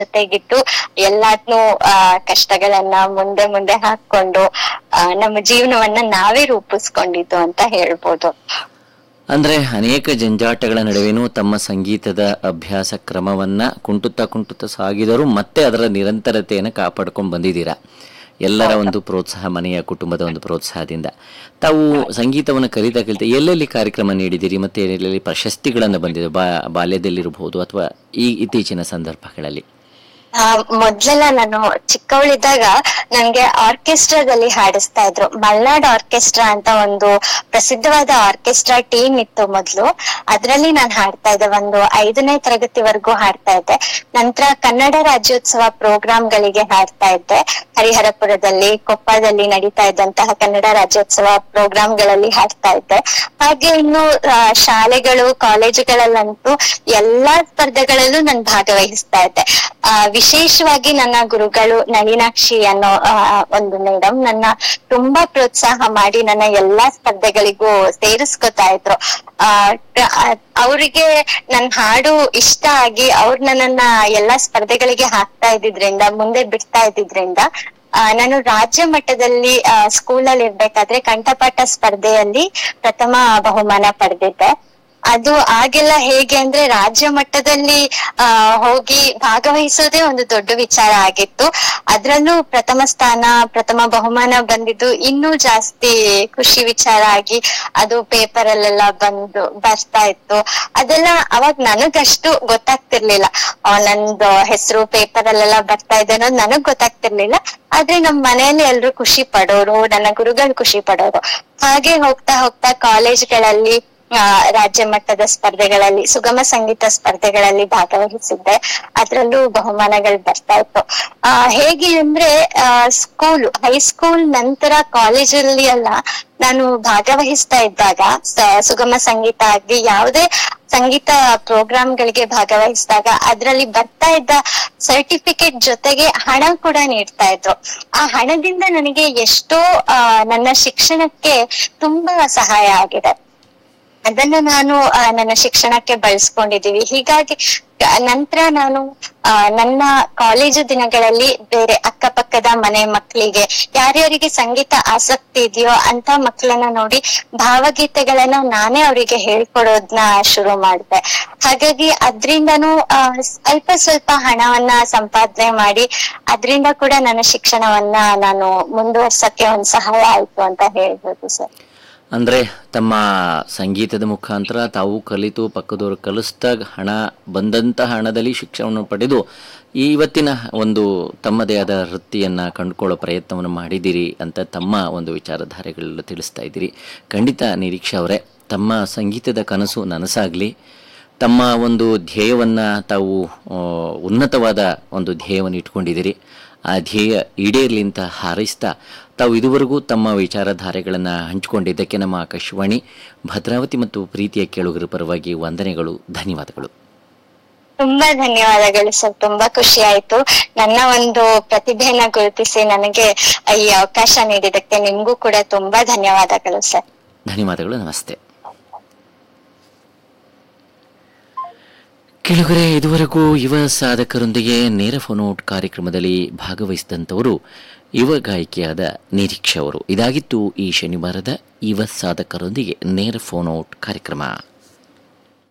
ಜೊತೆಗಿದ್ದು ಎಲ್ಲಾದ್ನೂ ಆ ಕಷ್ಟಗಳನ್ನ ಮುಂದೆ ಮುಂದೆ ಹಾಕೊಂಡು ಆ ನಮ್ಮ ಜೀವನವನ್ನ ನಾವೇ ರೂಪಿಸ್ಕೊಂಡಿದ್ದು ಅಂತ ಹೇಳ್ಬೋದು ಅಂದ್ರೆ ಅನೇಕ ಜಂಜಾಟಗಳ ನಡುವೆನೂ ತಮ್ಮ ಸಂಗೀತದ ಅಭ್ಯಾಸ ಕ್ರಮವನ್ನ ಕುಂಟುತ್ತಾ ಕುಂಟುತ್ತಾ ಸಾಗಿದರೂ ಮತ್ತೆ ಅದರ ನಿರಂತರತೆಯನ್ನು ಕಾಪಾಡ್ಕೊಂಡು ಬಂದಿದ್ದೀರಾ ಎಲ್ಲರ ಒಂದು ಪ್ರೋತ್ಸಾಹ ಮನೆಯ ಕುಟುಂಬದ ಒಂದು ಪ್ರೋತ್ಸಾಹದಿಂದ ತಾವು ಸಂಗೀತವನ್ನು ಕಲಿತಾ ಕಲಿತಾ ಎಲ್ಲೆಲ್ಲಿ ಕಾರ್ಯಕ್ರಮ ನೀಡಿದ್ದೀರಿ ಮತ್ತೆ ಎಲ್ಲೆಲ್ಲಿ ಪ್ರಶಸ್ತಿಗಳನ್ನು ಬಂದಿದೆ ಬಾ ಬಾಲ್ಯದಲ್ಲಿರಬಹುದು ಅಥವಾ ಈ ಇತ್ತೀಚಿನ ಸಂದರ್ಭಗಳಲ್ಲಿ ಆ ಮೊದ್ಲೆಲ್ಲ ನಾನು ಚಿಕ್ಕವಳಿದ್ದಾಗ ನನ್ಗೆ ಆರ್ಕೆಸ್ಟ್ರಾದಲ್ಲಿ ಹಾಡಿಸ್ತಾ ಇದ್ರು ಮಲ್ನಾಡ್ ಆರ್ಕೆಸ್ಟ್ರಾ ಅಂತ ಒಂದು ಪ್ರಸಿದ್ಧವಾದ ಆರ್ಕೆಸ್ಟ್ರಾ ಟೀಮ್ ಇತ್ತು ಮೊದ್ಲು ಅದ್ರಲ್ಲಿ ನಾನು ಹಾಡ್ತಾ ಇದ್ದೆ ಒಂದು ಐದನೇ ತರಗತಿವರೆಗೂ ಹಾಡ್ತಾ ಇದ್ದೆ ನಂತರ ಕನ್ನಡ ರಾಜ್ಯೋತ್ಸವ ಪ್ರೋಗ್ರಾಮ್ಗಳಿಗೆ ಹಾಡ್ತಾ ಇದ್ದೆ ಹರಿಹರಪುರದಲ್ಲಿ ಕೊಪ್ಪದಲ್ಲಿ ನಡೀತಾ ಇದ್ದಂತಹ ಕನ್ನಡ ರಾಜ್ಯೋತ್ಸವ ಪ್ರೋಗ್ರಾಮ್ಗಳಲ್ಲಿ ಹಾಡ್ತಾ ಇದ್ದೆ ಹಾಗೆ ಇನ್ನು ಆ, ಶಾಲೆಗಳು ಕಾಲೇಜುಗಳಲ್ಲಂತೂ ಎಲ್ಲಾ ಸ್ಪರ್ಧೆಗಳಲ್ಲೂ ನಾನು ಭಾಗವಹಿಸ್ತಾ ಇದ್ದೆ ಆ, ವಿಶೇಷವಾಗಿ ನನ್ನ ಗುರುಗಳು ನಳಿನಾಕ್ಷಿ ಅನ್ನೋ ಆ, ಒಂದು ಮೇಡಮ್ ನನ್ನ ತುಂಬಾ ಪ್ರೋತ್ಸಾಹ ಮಾಡಿ ನನ್ನ ಎಲ್ಲಾ ಸ್ಪರ್ಧೆಗಳಿಗೂ ಸೇರಿಸ್ಕೊತಾ ಇದ್ರು ಆ ಅವರಿಗೆ ನನ್ ಹಾಡು ಇಷ್ಟ ಆಗಿ ಅವ್ರು ನನ್ನನ್ನ ಎಲ್ಲಾ ಸ್ಪರ್ಧೆಗಳಿಗೆ ಹಾಕ್ತಾ ಇದ್ದಿದ್ರಿಂದ ಮುಂದೆ ಬಿಡ್ತಾ ಇದ್ದಿದ್ರಿಂದ ಆ, ನಾನು ರಾಜ್ಯ ಮಟ್ಟದಲ್ಲಿ ಸ್ಕೂಲಲ್ಲಿ ಇರ್ಬೇಕಾದ್ರೆ ಕಂಠಪಾಠ ಸ್ಪರ್ಧೆಯಲ್ಲಿ ಪ್ರಥಮ ಬಹುಮಾನ ಪಡೆದಿದ್ದೆ ಅದು ಆಗೆಲ್ಲ ಹೇಗೆ ಅಂದ್ರೆ ರಾಜ್ಯ ಮಟ್ಟದಲ್ಲಿ ಆ ಹೋಗಿ ಭಾಗವಹಿಸೋದೇ ಒಂದು ದೊಡ್ಡ ವಿಚಾರ ಆಗಿತ್ತು ಅದ್ರಲ್ಲೂ ಪ್ರಥಮ ಸ್ಥಾನ ಪ್ರಥಮ ಬಹುಮಾನ ಬಂದಿದ್ದು ಇನ್ನೂ ಜಾಸ್ತಿ ಖುಷಿ ವಿಚಾರ ಆಗಿ ಅದು ಪೇಪರ್ ಅಲ್ಲೆಲ್ಲ ಬಂದು ಬರ್ತಾ ಇತ್ತು ಅದೆಲ್ಲ ಅವಾಗ ನನಗಷ್ಟು ಗೊತ್ತಾಗ್ತಿರ್ಲಿಲ್ಲ ಆ, ನಂದು ಹೆಸರು ಪೇಪರ್ ಅಲ್ಲೆಲ್ಲ ಬರ್ತಾ ಇದೆ ಅನ್ನೋದು ನನಗ್ ಗೊತ್ತಾಗ್ತಿರ್ಲಿಲ್ಲ ಆದ್ರೆ ನಮ್ ಮನೆಯಲ್ಲಿ ಎಲ್ರು ಖುಷಿ ಪಡೋರು ನನ್ನ ಗುರುಗಳು ಖುಷಿ ಪಡೋರು ಹಾಗೆ ಹೋಗ್ತಾ ಹೋಗ್ತಾ ಕಾಲೇಜ್ಗಳಲ್ಲಿ ಆ, ರಾಜ್ಯ ಮಟ್ಟದ ಸ್ಪರ್ಧೆಗಳಲ್ಲಿ ಸುಗಮ ಸಂಗೀತ ಸ್ಪರ್ಧೆಗಳಲ್ಲಿ ಭಾಗವಹಿಸಿದ್ದೆ ಅದ್ರಲ್ಲೂ ಬಹುಮಾನಗಳು ಬರ್ತಾ ಇತ್ತು ಆ ಹೇಗೆ ಅಂದ್ರೆ ಸ್ಕೂಲ್ ಹೈಸ್ಕೂಲ್ ನಂತರ ಕಾಲೇಜಲ್ಲಿ ಎಲ್ಲ ನಾನು ಭಾಗವಹಿಸ್ತಾ ಇದ್ದಾಗ ಸ- ಸುಗಮ ಸಂಗೀತ ಆಗ್ಲಿ ಯಾವುದೇ ಸಂಗೀತ ಪ್ರೋಗ್ರಾಮ್ಗಳಿಗೆ ಭಾಗವಹಿಸಿದಾಗ ಅದ್ರಲ್ಲಿ ಬರ್ತಾ ಇದ್ದ ಸರ್ಟಿಫಿಕೇಟ್ ಜೊತೆಗೆ ಹಣ ಕೂಡ ನೀಡ್ತಾ ಇದ್ರು ಆ ಹಣದಿಂದ ನನಗೆ ಎಷ್ಟೋ ಆ, ನನ್ನ ಶಿಕ್ಷಣಕ್ಕೆ ತುಂಬಾ ಸಹಾಯ ಆಗಿದೆ ಅದನ್ನ ನಾನು ಆ, ನನ್ನ ಶಿಕ್ಷಣಕ್ಕೆ ಬಳಸ್ಕೊಂಡಿದೀವಿ ಹೀಗಾಗಿ ಕ- ನಂತರ ನಾನು ಆ, ನನ್ನ ಕಾಲೇಜು ದಿನಗಳಲ್ಲಿ ಬೇರೆ ಅಕ್ಕಪಕ್ಕದ ಮನೆ ಮಕ್ಕಳಿಗೆ ಯಾರ್ಯಾರಿಗೆ ಸಂಗೀತ ಆಸಕ್ತಿ ಇದೆಯೋ ಅಂತ ಮಕ್ಕಳನ್ನ ನೋಡಿ ಭಾವಗೀತೆಗಳನ್ನ ನಾನೇ ಅವರಿಗೆ ಹೇಳ್ಕೊಡೋದ್ನ ಶುರು ಮಾಡಿದೆ ಹಾಗಾಗಿ ಅದ್ರಿಂದನೂ ಆ, ಅಲ್ಪ ಸ್ವಲ್ಪ ಹಣವನ್ನ ಸಂಪಾದನೆ ಮಾಡಿ ಅದ್ರಿಂದ ಕೂಡ ನನ್ನ ಶಿಕ್ಷಣವನ್ನ ನಾನು ಮುಂದುವರ್ಸಕ್ಕೆ ಒಂದ್ ಸಹಾಯ ಆಯ್ತು ಅಂತ ಹೇಳ್ಬೋದು ಸರ್ ಅಂದರೆ ತಮ್ಮ ಸಂಗೀತದ ಮುಖಾಂತರ ತಾವು ಕಲಿತು ಪಕ್ಕದವರು ಕಲಿಸಿದಾಗ ಹಣ ಬಂದಂಥ ಹಣದಲ್ಲಿ ಶಿಕ್ಷಣವನ್ನು ಪಡೆದು ಈ ಇವತ್ತಿನ ಒಂದು ತಮ್ಮದೇ ಆದ ವೃತ್ತಿಯನ್ನು ಕಂಡುಕೊಳ್ಳೋ ಪ್ರಯತ್ನವನ್ನು ಮಾಡಿದ್ದೀರಿ ಅಂತ ತಮ್ಮ ಒಂದು ವಿಚಾರಧಾರೆಗಳೆಲ್ಲ ತಿಳಿಸ್ತಾ ಇದ್ದೀರಿ ಖಂಡಿತ ನಿರೀಕ್ಷೆ ಅವರೇ ತಮ್ಮ ಸಂಗೀತದ ಕನಸು ನನಸಾಗಲಿ ತಮ್ಮ ಒಂದು ಧ್ಯೇಯವನ್ನು ತಾವು ಆ, ಉನ್ನತವಾದ ಒಂದು ಧ್ಯೇಯವನ್ನು ಇಟ್ಕೊಂಡಿದ್ದೀರಿ ಆ ಧ್ಯೇಯ ಈಡೇರಲಿ ಅಂತ ಹಾರೈಸ್ತಾ ತಾವು ಇದುವರೆಗೂ ತಮ್ಮ ವಿಚಾರಧಾರೆಗಳನ್ನು ಹಂಚಿಕೊಂಡಿದ್ದಕ್ಕೆ ನಮ್ಮ ಆಕಾಶವಾಣಿ ಭದ್ರಾವತಿ ಮತ್ತು ಪ್ರೀತಿಯ ಕೇಳುಗರ ಪರವಾಗಿ ವಂದನೆಗಳು ಧನ್ಯವಾದಗಳು ತುಂಬಾ ಧನ್ಯವಾದಗಳು ಸರ್ ತುಂಬಾ ಖುಷಿ ಆಯ್ತು ನನ್ನ ಒಂದು ಪ್ರತಿಭೆನ ಗುರುತಿಸಿ ನನಗೆ ಈ ಅವಕಾಶ ನೀಡಿದಕ್ಕೆ ನಿಮ್ಗೂ ಕೂಡ ತುಂಬಾ ಧನ್ಯವಾದಗಳು ಸರ್ ಧನ್ಯವಾದಗಳು ನಮಸ್ತೆ ಕೆಳಗರೆ ಇದುವರೆಗೂ ಯುವ ಸಾಧಕರೊಂದಿಗೆ ನೇರ ಫೋನೌಟ್ ಕಾರ್ಯಕ್ರಮದಲ್ಲಿ ಭಾಗವಹಿಸಿದಂಥವರು ಯುವ ಗಾಯಕಿಯಾದ ನಿರೀಕ್ಷೆ ಅವರು ಇದಾಗಿತ್ತು ಈ ಶನಿವಾರದ ಯುವ ಸಾಧಕರೊಂದಿಗೆ ನೇರ ಫೋನೌಟ್ ಕಾರ್ಯಕ್ರಮ